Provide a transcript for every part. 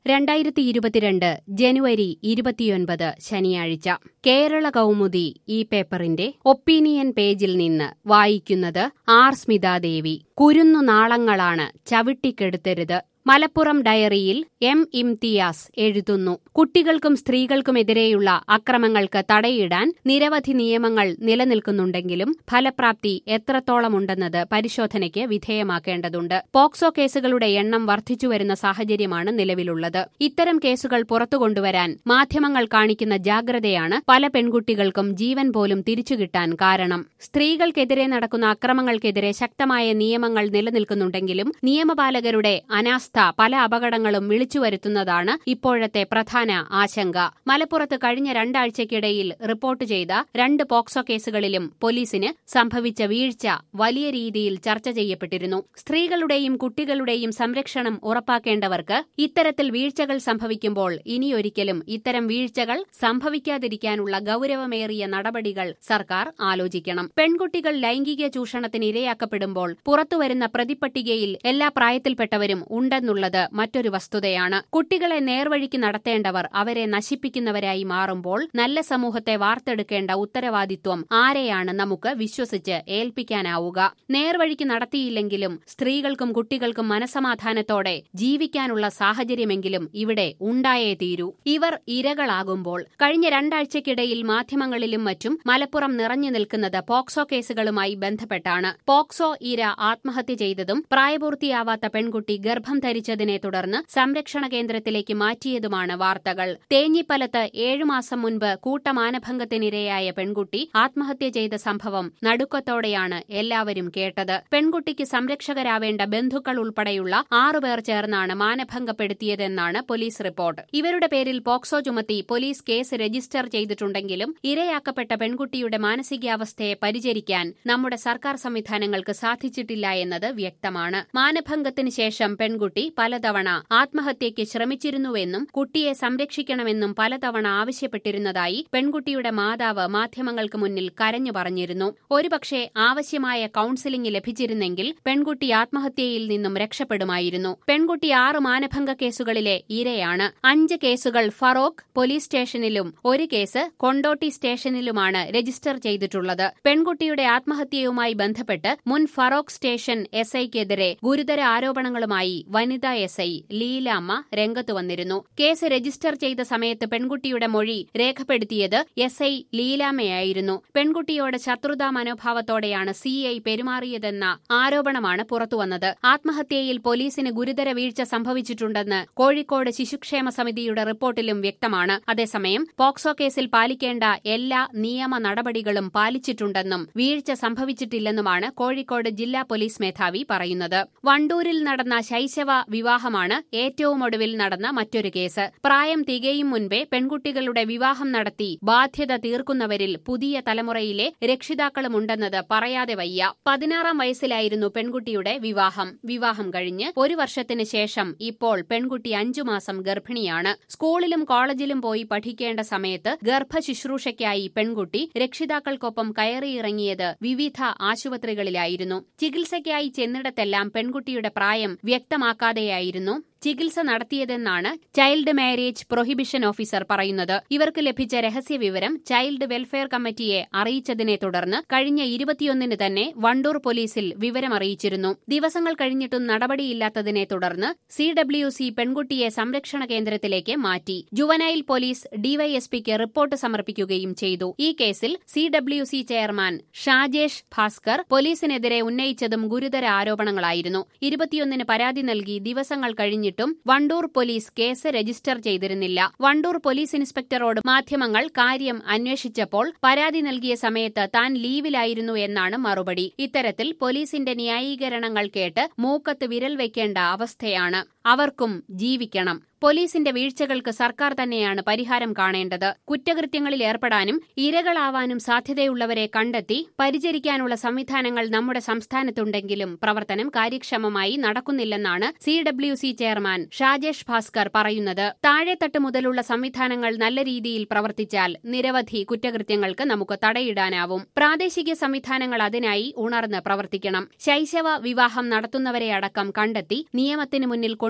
രണ്ടായിരത്തി ഇരുപത്തിരണ്ട് ജനുവരി ഇരുപത്തിയൊൻപത് ശനിയാഴ്ച കേരള കൗമുദി ഈ പേപ്പറിന്റെ ഒപ്പീനിയൻ പേജിൽ നിന്ന് വായിക്കുന്നത് ആർ സ്മിതാദേവി കുരുന്നു നാളങ്ങളാണ് ചവിട്ടിക്കെടുത്തരുത് മലപ്പുറം ഡയറിയിൽ എം ഇംതിയാസ് എഴുതുന്നു കുട്ടികൾക്കും സ്ത്രീകൾക്കുമെതിരെയുള്ള അക്രമങ്ങൾക്ക് തടയിടാൻ നിരവധി നിയമങ്ങൾ നിലനിൽക്കുന്നുണ്ടെങ്കിലും ഫലപ്രാപ്തി എത്രത്തോളമുണ്ടെന്നത് പരിശോധനയ്ക്ക് വിധേയമാക്കേണ്ടതുണ്ട് പോക്സോ കേസുകളുടെ എണ്ണം വർദ്ധിച്ചുവരുന്ന സാഹചര്യമാണ് നിലവിലുള്ളത് ഇത്തരം കേസുകൾ പുറത്തുകൊണ്ടുവരാൻ മാധ്യമങ്ങൾ കാണിക്കുന്ന ജാഗ്രതയാണ് പല പെൺകുട്ടികൾക്കും ജീവൻ പോലും തിരിച്ചുകിട്ടാൻ കാരണം സ്ത്രീകൾക്കെതിരെ നടക്കുന്ന അക്രമങ്ങൾക്കെതിരെ ശക്തമായ നിയമങ്ങൾ നിലനിൽക്കുന്നുണ്ടെങ്കിലും നിയമപാലകരുടെ അനാസ്ഥ പല അപകടങ്ങളും വിളിച്ചുവരുത്തുന്നതാണ് ഇപ്പോഴത്തെ പ്രധാന ആശങ്ക മലപ്പുറത്ത് കഴിഞ്ഞ രണ്ടാഴ്ചയ്ക്കിടയിൽ റിപ്പോർട്ട് ചെയ്ത രണ്ട് പോക്സോ കേസുകളിലും പോലീസിന് സംഭവിച്ച വീഴ്ച വലിയ രീതിയിൽ ചർച്ച ചെയ്യപ്പെട്ടിരുന്നു സ്ത്രീകളുടെയും കുട്ടികളുടെയും സംരക്ഷണം ഉറപ്പാക്കേണ്ടവർക്ക് ഇത്തരത്തിൽ വീഴ്ചകൾ സംഭവിക്കുമ്പോൾ ഇനിയൊരിക്കലും ഇത്തരം വീഴ്ചകൾ സംഭവിക്കാതിരിക്കാനുള്ള ഗൌരവമേറിയ നടപടികൾ സർക്കാർ ആലോചിക്കണം പെൺകുട്ടികൾ ലൈംഗിക ചൂഷണത്തിന് ഇരയാക്കപ്പെടുമ്പോൾ പുറത്തുവരുന്ന പ്രതിപട്ടികയിൽ എല്ലാ പ്രായത്തിൽപ്പെട്ടവരും ഉണ്ടെന്നുള്ളത് മറ്റൊരു വസ്തുതയാണ് കുട്ടികളെ നേർവഴിക്ക് നടത്തേണ്ടവർ അവരെ നശിപ്പിക്കുന്നവരായി മാറുമ്പോൾ നല്ല സമൂഹത്തെ വാർത്തെടുക്കേണ്ട ഉത്തരവാദിത്വം ആരെയാണ് നമുക്ക് വിശ്വസിച്ച് ഏൽപ്പിക്കാനാവുക നേർവഴിക്ക് നടത്തിയില്ലെങ്കിലും സ്ത്രീകൾക്കും കുട്ടികൾക്കും മനസമാധാനത്തോടെ ജീവിക്കാനുള്ള സാഹചര്യമെങ്കിലും ഇവിടെ ഉണ്ടായേ തീരൂ ഇവർ ഇരകളാകുമ്പോൾ കഴിഞ്ഞ രണ്ടാഴ്ചയ്ക്കിടയിൽ മാധ്യമങ്ങളിലും മറ്റും മലപ്പുറം നിറഞ്ഞു നിൽക്കുന്നത് പോക്സോ കേസുകളുമായി ബന്ധപ്പെട്ടാണ് പോക്സോ ഇര ആത്മഹത്യ ചെയ്തതും പ്രായപൂർത്തിയാവാത്ത പെൺകുട്ടി ഗർഭം ധരിച്ചതിനെ തുടർന്ന് സംരക്ഷണ കേന്ദ്രത്തിലേക്ക് മാറ്റിയതുമാണ് വാർത്തകൾ തേഞ്ഞിപ്പലത്ത് ഏഴു മാസം മുൻപ് കൂട്ടമാനഭംഗത്തിനിരയായ പെൺകുട്ടി ആത്മഹത്യ ചെയ്ത സംഭവം നടുക്കത്തോടെയാണ് എല്ലാവരും കേട്ടത് പെൺകുട്ടിക്ക് സംരക്ഷകരാവേണ്ട ബന്ധുക്കൾ ഉൾപ്പെടെയുള്ള ആറുപേർ ചേർന്നാണ് മാനഭംഗപ്പെടുത്തിയതെന്നാണ് പോലീസ് റിപ്പോർട്ട് ഇവരുടെ പേരിൽ പോക്സോ ചുമത്തി പോലീസ് കേസ് രജിസ്റ്റർ ചെയ്തിട്ടുണ്ടെങ്കിലും ഇരയാക്കപ്പെട്ട പെൺകുട്ടിയുടെ മാനസികാവസ്ഥയെ പരിചരിക്കാൻ നമ്മുടെ സർക്കാർ സംവിധാനങ്ങൾക്ക് സാധിച്ചിട്ടില്ല എന്നത് വ്യക്തമാണ് മാനഭംഗത്തിന് ശേഷം പെൺകുട്ടി പലതവണ ആത്മഹത്യയ്ക്ക് ശ്രമിച്ചിരുന്നുവെന്നും കുട്ടിയെ സംരക്ഷിക്കണമെന്നും പലതവണ ആവശ്യപ്പെട്ടിരുന്നതായി പെൺകുട്ടിയുടെ മാതാവ് മാധ്യമങ്ങൾക്ക് മുന്നിൽ കരഞ്ഞു പറഞ്ഞിരുന്നു ഒരുപക്ഷെ ആവശ്യമായ കൌൺസിലിംഗ് ലഭിച്ചിരുന്നെങ്കിൽ പെൺകുട്ടി ആത്മഹത്യയിൽ നിന്നും രക്ഷപ്പെടുമായിരുന്നു പെൺകുട്ടി ആറ് മാനഭംഗ കേസുകളിലെ ഇരയാണ് അഞ്ച് കേസുകൾ ഫറോക്ക് പോലീസ് സ്റ്റേഷനിലും ഒരു കേസ് കൊണ്ടോട്ടി സ്റ്റേഷനിലുമാണ് രജിസ്റ്റർ ചെയ്തിട്ടുള്ളത് പെൺകുട്ടിയുടെ ആത്മഹത്യയുമായി ബന്ധപ്പെട്ട് മുൻ ഫറോക്ക് സ്റ്റേഷൻ എസ് ഐക്കെതിരെ ഗുരുതര ആരോപണങ്ങളുമായി വനിതാ എസ് ഐ ലീലാമ്മ രംഗത്തു വന്നിരുന്നു കേസ് രജിസ്റ്റർ ചെയ്ത സമയത്ത് പെൺകുട്ടിയുടെ മൊഴി രേഖപ്പെടുത്തിയത് എസ് ഐ ലീലാമ്മയായിരുന്നു പെൺകുട്ടിയോട് ശത്രുതാ മനോഭാവത്തോടെയാണ് സി ഐ പെരുമാറിയതെന്ന ആരോപണമാണ് പുറത്തുവന്നത് ആത്മഹത്യയിൽ പോലീസിന് ഗുരുതര വീഴ്ച സംഭവിച്ചിട്ടുണ്ടെന്ന് കോഴിക്കോട് ശിശുക്ഷേമ സമിതിയുടെ റിപ്പോർട്ടിലും വ്യക്തമാണ് അതേസമയം പോക്സോ കേസിൽ പാലിക്കേണ്ട എല്ലാ നിയമ നടപടികളും പാലിച്ചിട്ടുണ്ടെന്നും വീഴ്ച സംഭവിച്ചിട്ടില്ലെന്നുമാണ് കോഴിക്കോട് ജില്ലാ പോലീസ് മേധാവി പറയുന്നത് വണ്ടൂരിൽ നടന്ന ശൈശവ വിവാഹമാണ് ഏറ്റവും ഒടുവിൽ നടന്ന മറ്റൊരു കേസ് പ്രായം തികയും മുൻപേ പെൺകുട്ടികളുടെ വിവാഹം നടത്തി ബാധ്യത തീർക്കുന്നവരിൽ പുതിയ തലമുറയിലെ രക്ഷിതാക്കളുമുണ്ടെന്നത് പറയാതെ വയ്യ പതിനാറാം വയസ്സിലായിരുന്നു പെൺകുട്ടിയുടെ വിവാഹം വിവാഹം കഴിഞ്ഞ് ഒരു വർഷത്തിന് ശേഷം ഇപ്പോൾ പെൺകുട്ടി അഞ്ചു മാസം ഗർഭിണിയാണ് സ്കൂളിലും കോളേജിലും പോയി പഠിക്കേണ്ട സമയത്ത് ഗർഭശുശ്രൂഷയ്ക്കായി പെൺകുട്ടി രക്ഷിതാക്കൾക്കൊപ്പം കയറിയിറങ്ങിയത് വിവിധ ആശുപത്രികളിലായിരുന്നു ചികിത്സയ്ക്കായി ചെന്നിടത്തെല്ലാം പെൺകുട്ടിയുടെ പ്രായം വ്യക്തമാക്കാതെയായിരുന്നു ചികിത്സ നടത്തിയതെന്നാണ് ചൈൽഡ് മാരേജ് പ്രൊഹിബിഷൻ ഓഫീസർ പറയുന്നത് ഇവർക്ക് ലഭിച്ച രഹസ്യവിവരം ചൈൽഡ് വെൽഫെയർ കമ്മിറ്റിയെ അറിയിച്ചതിനെ തുടർന്ന് കഴിഞ്ഞ ഇരുപത്തിയൊന്നിന് തന്നെ വണ്ടൂർ പോലീസിൽ വിവരമറിയിച്ചിരുന്നു ദിവസങ്ങൾ കഴിഞ്ഞിട്ടും നടപടിയില്ലാത്തതിനെ തുടർന്ന് സി ഡബ്ല്യു സി പെൺകുട്ടിയെ സംരക്ഷണ കേന്ദ്രത്തിലേക്ക് മാറ്റി ജുവനൈൽ പോലീസ് ഡിവൈഎസ്പിക്ക് റിപ്പോർട്ട് സമർപ്പിക്കുകയും ചെയ്തു ഈ കേസിൽ C W C chairman Shajesh Bhaskar പോലീസിനെതിരെ ഉന്നയിച്ചതും ഗുരുതര ആരോപണങ്ങളായിരുന്നു ഇരുപത്തിയൊന്നിന് പരാതി നൽകി ദിവസങ്ങൾ കഴിഞ്ഞിട്ടും വണ്ടൂർ പോലീസ് കേസ് രജിസ്റ്റർ ചെയ്തിരുന്നില്ല വണ്ടൂർ പോലീസ് ഇൻസ്പെക്ടറോട് മാധ്യമങ്ങൾ കാര്യം അന്വേഷിച്ചപ്പോൾ പരാതി നൽകിയ സമയത്ത് താൻ ലീവിലായിരുന്നു എന്നാണ് മറുപടി ഇത്തരത്തിൽ പോലീസിന്റെ ന്യായീകരണങ്ങൾ കേട്ട് മൂക്കത്ത് വിരൽ വയ്ക്കേണ്ട അവസ്ഥയാണ് അവർക്കും ജീവിക്കണം പോലീസിന്റെ വീഴ്ചകൾക്ക് സർക്കാർ തന്നെയാണ് പരിഹാരം കാണേണ്ടത് കുറ്റകൃത്യങ്ങളിൽ ഏർപ്പെടാനും ഇരകളാവാനും സാധ്യതയുള്ളവരെ കണ്ടെത്തി പരിചരിക്കാനുള്ള സംവിധാനങ്ങൾ നമ്മുടെ സംസ്ഥാനത്തുണ്ടെങ്കിലും പ്രവർത്തനം കാര്യക്ഷമമായി നടക്കുന്നില്ലെന്നാണ് C W C chairman Shajesh Bhaskar പറയുന്നത് താഴെത്തട്ട് മുതലുള്ള സംവിധാനങ്ങൾ നല്ല രീതിയിൽ പ്രവർത്തിച്ചാൽ നിരവധി കുറ്റകൃത്യങ്ങൾക്ക് നമുക്ക് തടയിടാനാവും പ്രാദേശിക സംവിധാനങ്ങൾ അതിനായി ഉണർന്ന് പ്രവർത്തിക്കണം ശൈശവ വിവാഹം നടത്തുന്നവരെ അടക്കം കണ്ടെത്തി നിയമത്തിന് മുന്നിൽ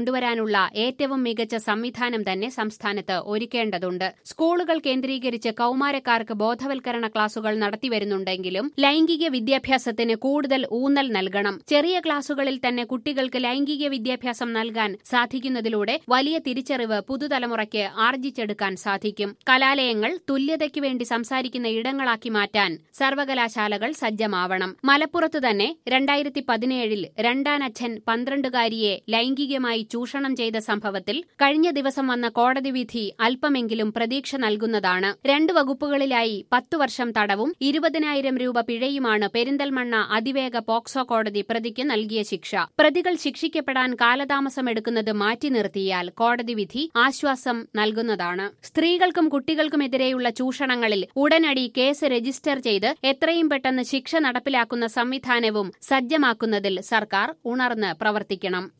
കൊണ്ടുവരാനുള്ള ഏറ്റവും മികച്ച സംവിധാനം തന്നെ സംസ്ഥാനത്ത് ഒരുക്കേണ്ടതുണ്ട് സ്കൂളുകൾ കേന്ദ്രീകരിച്ച് കൌമാരക്കാർക്ക് ബോധവൽക്കരണ ക്ലാസുകൾ നടത്തിവരുന്നുണ്ടെങ്കിലും ലൈംഗിക വിദ്യാഭ്യാസത്തിന് കൂടുതൽ ഊന്നൽ നൽകണം ചെറിയ ക്ലാസുകളിൽ തന്നെ കുട്ടികൾക്ക് ലൈംഗിക വിദ്യാഭ്യാസം നൽകാൻ സാധിക്കുന്നതിലൂടെ വലിയ തിരിച്ചറിവ് പുതുതലമുറയ്ക്ക് ആർജിച്ചെടുക്കാൻ സാധിക്കും കലാലയങ്ങൾ തുല്യതയ്ക്ക് വേണ്ടി സംസാരിക്കുന്ന ഇടങ്ങളാക്കി മാറ്റാൻ സർവകലാശാലകൾ സജ്ജമാവണം മലപ്പുറത്ത് തന്നെ രണ്ടായിരത്തി പതിനേഴിൽ രണ്ടാനച്ഛൻ പന്ത്രണ്ടുകാരിയെ ലൈംഗികമായി ചൂഷണം ചെയ്ത സംഭവത്തിൽ കഴിഞ്ഞ ദിവസം വന്ന കോടതി വിധി അല്പമെങ്കിലും പ്രതീക്ഷ നൽകുന്നതാണ് രണ്ട് വകുപ്പുകളിലായി പത്തു വർഷം തടവും ഇരുപതിനായിരം രൂപ പിഴയുമാണ് പെരിന്തൽമണ്ണ അതിവേഗ പോക്സോ കോടതി പ്രതിക്ക് നൽകിയ ശിക്ഷ പ്രതികൾ ശിക്ഷിക്കപ്പെടാൻ കാലതാമസമെടുക്കുന്നത് മാറ്റി നിർത്തിയാൽ കോടതി വിധി ആശ്വാസം നൽകുന്നതാണ് സ്ത്രീകൾക്കും കുട്ടികൾക്കുമെതിരെയുള്ള ചൂഷണങ്ങളിൽ ഉടനടി കേസ് രജിസ്റ്റർ ചെയ്ത് എത്രയും പെട്ടെന്ന് ശിക്ഷ നടപ്പിലാക്കുന്ന സംവിധാനവും സജ്ജമാക്കുന്നതിൽ സർക്കാർ ഉണർന്ന് പ്രവർത്തിക്കണം